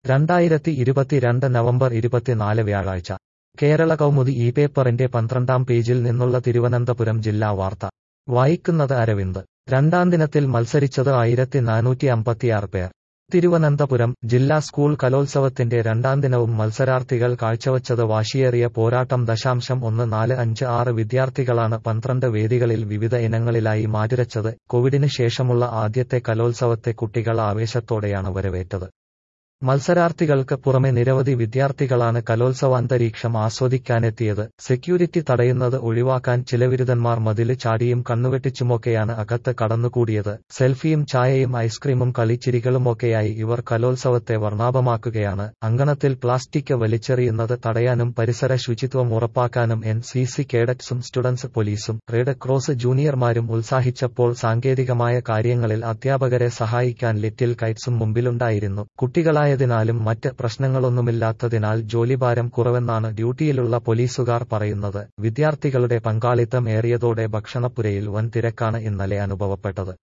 രണ്ടായിരത്തി ഇരുപത്തിരണ്ട് നവംബർ ഇരുപത്തിനാല് വ്യാഴാഴ്ച കേരള കൗമുദി ഈ പേപ്പറിന്റെ പന്ത്രണ്ടാം പേജിൽ നിന്നുള്ള തിരുവനന്തപുരം ജില്ലാ വാർത്ത വായിക്കുന്നത് അരവിന്ദ് രണ്ടാം ദിനത്തിൽ മത്സരിച്ചത് ആയിരത്തി നാനൂറ്റി അമ്പത്തിയാറ് പേർ തിരുവനന്തപുരം ജില്ലാ സ്കൂൾ കലോത്സവത്തിന്റെ രണ്ടാം ദിനവും മത്സരാർത്ഥികൾ കാഴ്ചവച്ചത് വാശിയേറിയ പോരാട്ടം ദശാംശം ഒന്ന് നാല് അഞ്ച് ആറ് വിദ്യാർത്ഥികളാണ് പന്ത്രണ്ട് വേദികളിൽ വിവിധ ഇനങ്ങളിലായി മാറ്റുരച്ചത് കോവിഡിന് ശേഷമുള്ള ആദ്യത്തെ കലോത്സവത്തെ കുട്ടികൾ ആവേശത്തോടെയാണ് വരവേറ്റത് മത്സരാർത്ഥികൾക്ക് പുറമെ നിരവധി വിദ്യാർത്ഥികളാണ് കലോത്സവാന്തരീക്ഷം ആസ്വദിക്കാനെത്തിയത് സെക്യൂരിറ്റി തടയുന്നത് ഒഴിവാക്കാൻ ചിലവിരുദ്ധന്മാർ മതില് ചാടിയും കണ്ണുവെട്ടിച്ചുമൊക്കെയാണ് അകത്ത് കടന്നുകൂടിയത് സെൽഫിയും ചായയും ഐസ്ക്രീമും കളിച്ചിരികളുമൊക്കെയായി ഇവർ കലോത്സവത്തെ വർണ്ണാഭമാക്കുകയാണ് അങ്കണത്തിൽ പ്ലാസ്റ്റിക് വലിച്ചെറിയുന്നത് തടയാനും പരിസര ശുചിത്വം ഉറപ്പാക്കാനും എൻ സി സി കേഡറ്റ്സും സ്റ്റുഡൻസ് പോലീസും റെഡ് ക്രോസ് ജൂനിയർമാരും ഉത്സാഹിച്ചപ്പോൾ സാങ്കേതികമായ കാര്യങ്ങളിൽ അധ്യാപകരെ സഹായിക്കാൻ ലിറ്റിൽ കൈറ്റ്സും മുമ്പിലുണ്ടായിരുന്നു കുട്ടികളായ ആയതിനാലും മറ്റ് പ്രശ്നങ്ങളൊന്നുമില്ലാത്തതിനാൽ ജോലിഭാരം കുറവെന്നാണ് ഡ്യൂട്ടിയിലുള്ള പോലീസുകാർ പറയുന്നത് വിദ്യാർത്ഥികളുടെ പങ്കാളിത്തം ഏറിയതോടെ ഭക്ഷണപ്പുരയിൽ വൻ തിരക്കാണ് ഇന്നലെ അനുഭവപ്പെട്ടത്